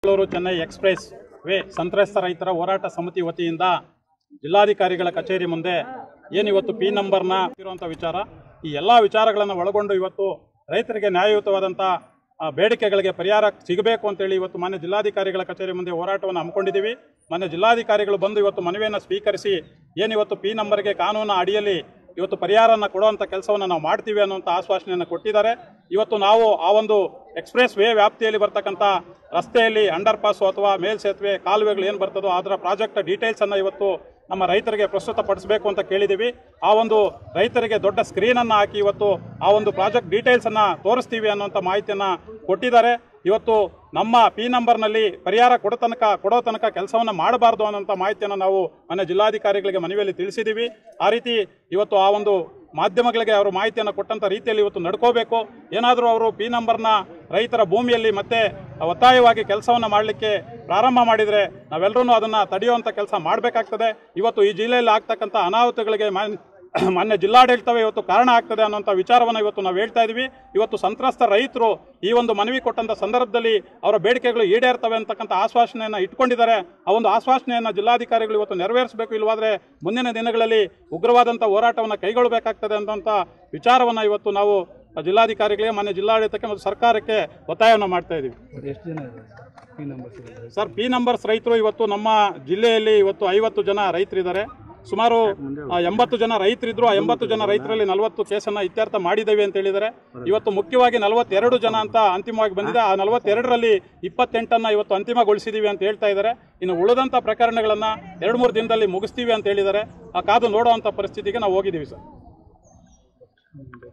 Bengaluru Chennai express way ಸಂತ್ರಸ್ತ ರೈತರ ಹೋರಾಟ ಸಮಿತಿ ವತಿಯಿಂದ ಜಿಲ್ಲಾಧಿಕಾರಿಗಳ ಕಚೇರಿ ಮುಂದೆ ಏನಿವತ್ತು ಪಿ ನಂಬರ್ನ ಇರುವಂಥ ವಿಚಾರ ಈ ಎಲ್ಲ ವಿಚಾರಗಳನ್ನು ಒಳಗೊಂಡು ಇವತ್ತು ರೈತರಿಗೆ ನ್ಯಾಯಯುತವಾದಂಥ ಆ, ಬೇಡಿಕೆಗಳಿಗೆ ಪರಿಹಾರ ಸಿಗಬೇಕು ಅಂತೇಳಿ ಇವತ್ತು ಮಾನ್ಯ ಜಿಲ್ಲಾಧಿಕಾರಿಗಳ ಕಚೇರಿ ಮುಂದೆ ಹೋರಾಟವನ್ನು ಹಮ್ಮಿಕೊಂಡಿದ್ದೀವಿ ಮಾನ್ಯ ಜಿಲ್ಲಾಧಿಕಾರಿಗಳು ಬಂದು ಇವತ್ತು ಮನವಿಯನ್ನು ಸ್ವೀಕರಿಸಿ ಏನಿವತ್ತು ಪಿ ನಂಬರ್ಗೆ ಕಾನೂನಿನ ಅಡಿಯಲ್ಲಿ ಇವತ್ತು ಪರಿಹಾರನ ಕೊಡುವಂಥ ಕೆಲಸವನ್ನು ನಾವು ಮಾಡ್ತೀವಿ ಅನ್ನುವಂಥ ಆಶ್ವಾಸನೆಯನ್ನು ಕೊಟ್ಟಿದ್ದಾರೆ ಇವತ್ತು ನಾವು ಆ ಒಂದು ಎಕ್ಸ್ಪ್ರೆಸ್ ವೇ ವ್ಯಾಪ್ತಿಯಲ್ಲಿ ಬರ್ತಕ್ಕಂಥ ರಸ್ತೆಯಲ್ಲಿ ಅಂಡರ್ ಪಾಸು ಅಥವಾ ಮೇಲ್ ಸೇತುವೆ ಕಾಲುವೆಗಳು ಏನು ಬರ್ತದೋ ಅದರ ಪ್ರಾಜೆಕ್ಟ್ ಡೀಟೇಲ್ಸನ್ನು ಇವತ್ತು ನಮ್ಮ ರೈತರಿಗೆ ಪ್ರಸ್ತುತಪಡಿಸಬೇಕು ಅಂತ ಕೇಳಿದ್ದೀವಿ ಆ ಒಂದು ರೈತರಿಗೆ ದೊಡ್ಡ ಸ್ಕ್ರೀನನ್ನು ಹಾಕಿ ಇವತ್ತು ಆ ಒಂದು ಪ್ರಾಜೆಕ್ಟ್ ಡೀಟೇಲ್ಸನ್ನು ತೋರಿಸ್ತೀವಿ ಅನ್ನುವಂಥ ಮಾಹಿತಿಯನ್ನು ಕೊಟ್ಟಿದ್ದಾರೆ ಇವತ್ತು ನಮ್ಮ ಪಿ ನಂಬರ್ನಲ್ಲಿ ಪರಿಹಾರ ಕೊಡೋ ತನಕ ಕೊಡೋ ತನಕ ಕೆಲಸವನ್ನು ಮಾಡಬಾರ್ದು ಅನ್ನೋಂಥ ಮಾಹಿತಿಯನ್ನು ನಾವು ಮನೆ ಜಿಲ್ಲಾಧಿಕಾರಿಗಳಿಗೆ ಮನವಿಯಲ್ಲಿ ತಿಳಿಸಿದ್ದೀವಿ ಆ ರೀತಿ ಇವತ್ತು ಆ ಒಂದು ಮಾಧ್ಯಮಗಳಿಗೆ ಅವರು ಮಾಹಿತಿಯನ್ನು ಕೊಟ್ಟಂಥ ರೀತಿಯಲ್ಲಿ ಇವತ್ತು ನಡ್ಕೋಬೇಕು ಏನಾದರೂ ಅವರು ಪಿ ನಂಬರ್ನ ರೈತರ ಭೂಮಿಯಲ್ಲಿ ಮತ್ತೆ ಒತ್ತಾಯವಾಗಿ ಕೆಲಸವನ್ನು ಮಾಡಲಿಕ್ಕೆ ಪ್ರಾರಂಭ ಮಾಡಿದರೆ ನಾವೆಲ್ಲರೂ ಅದನ್ನು ತಡೆಯುವಂಥ ಕೆಲಸ ಮಾಡಬೇಕಾಗ್ತದೆ ಇವತ್ತು ಈ ಜಿಲ್ಲೆಯಲ್ಲಿ ಆಗ್ತಕ್ಕಂಥ ಅನಾಹುತಗಳಿಗೆ ಮಾನ್- ಮಾನ್ಯ ಜಿಲ್ಲಾಡಳಿತವೇ ಇವತ್ತು ಕಾರಣ ಆಗ್ತದೆ ಅನ್ನೋಂಥ ವಿಚಾರವನ್ನು ಇವತ್ತು ನಾವು ಹೇಳ್ತಾ ಇದ್ವಿ ಇವತ್ತು ಸಂತ್ರಸ್ತ ರೈತರು ಈ ಒಂದು ಮನವಿ ಕೊಟ್ಟಂಥ ಸಂದರ್ಭದಲ್ಲಿ ಅವರ ಬೇಡಿಕೆಗಳು ಈಡೇರ್ತವೆ ಅಂತಕ್ಕಂಥ ಆಶ್ವಾಸನೆಯನ್ನು ಇಟ್ಕೊಂಡಿದ್ದಾರೆ ಆ ಒಂದು ಆಶ್ವಾಸನೆಯನ್ನು ಜಿಲ್ಲಾಧಿಕಾರಿಗಳು ಇವತ್ತು ನೆರವೇರಿಸಬೇಕು ಇಲ್ಲವಾದರೆ ಮುಂದಿನ ದಿನಗಳಲ್ಲಿ ಉಗ್ರವಾದಂಥ ಹೋರಾಟವನ್ನು ಕೈಗೊಳ್ಳಬೇಕಾಗ್ತದೆ ಅನ್ನೋಂಥ ವಿಚಾರವನ್ನು ಇವತ್ತು ನಾವು ಜಿಲ್ಲಾಧಿಕಾರಿಗಳಿಗೆ ಮಾನ್ಯ ಜಿಲ್ಲಾಡಳಿತಕ್ಕೆ ಮತ್ತು ಸರ್ಕಾರಕ್ಕೆ ಒತ್ತಾಯವನ್ನು ಮಾಡ್ತಾ ಇದ್ದೀವಿ ಎಷ್ಟು ಜನ ಇದೆ ಪಿ ನಂಬರ್ ಸಿಗುತ್ತೆ ಸರ್ ಪಿ ನಂಬರ್ಸ್ ರೈತರು ಇವತ್ತು ನಮ್ಮ ಜಿಲ್ಲೆಯಲ್ಲಿ ಇವತ್ತು ಐವತ್ತು ಜನ ರೈತರಿದ್ದಾರೆ ಸುಮಾರು ಆ, ಎಂಬತ್ತು ಜನ ರೈತರಿದ್ರು ಆ ಎಂಬತ್ತು ಜನ ರೈತರಲ್ಲಿ ನಲವತ್ತು ಕೇಸನ್ನ ಇತ್ಯರ್ಥ ಮಾಡಿದ್ದೇವೆ ಅಂತ ಹೇಳಿದ್ದಾರೆ ಇವತ್ತು ಮುಖ್ಯವಾಗಿ ನಲವತ್ತೆರಡು ಜನ ಅಂತ ಅಂತಿಮವಾಗಿ ಬಂದಿದೆ ಆ ನಲವತ್ತೆರಡರಲ್ಲಿ ಇಪ್ಪತ್ತೆಂಟನ್ನ ಇವತ್ತು ಅಂತಿಮಗೊಳಿಸಿದೀವಿ ಅಂತ ಹೇಳ್ತಾ ಇದ್ದಾರೆ ಇನ್ನು ಉಳಿದಂಥ ಪ್ರಕರಣಗಳನ್ನ ಎರಡು ಮೂರು ದಿನದಲ್ಲಿ ಮುಗಿಸ್ತೀವಿ ಅಂತ ಹೇಳಿದ್ದಾರೆ ಆ ಕಾದು ನೋಡುವಂಥ ಪರಿಸ್ಥಿತಿಗೆ ನಾವು ಹೋಗಿದ್ದೀವಿ ಸರ್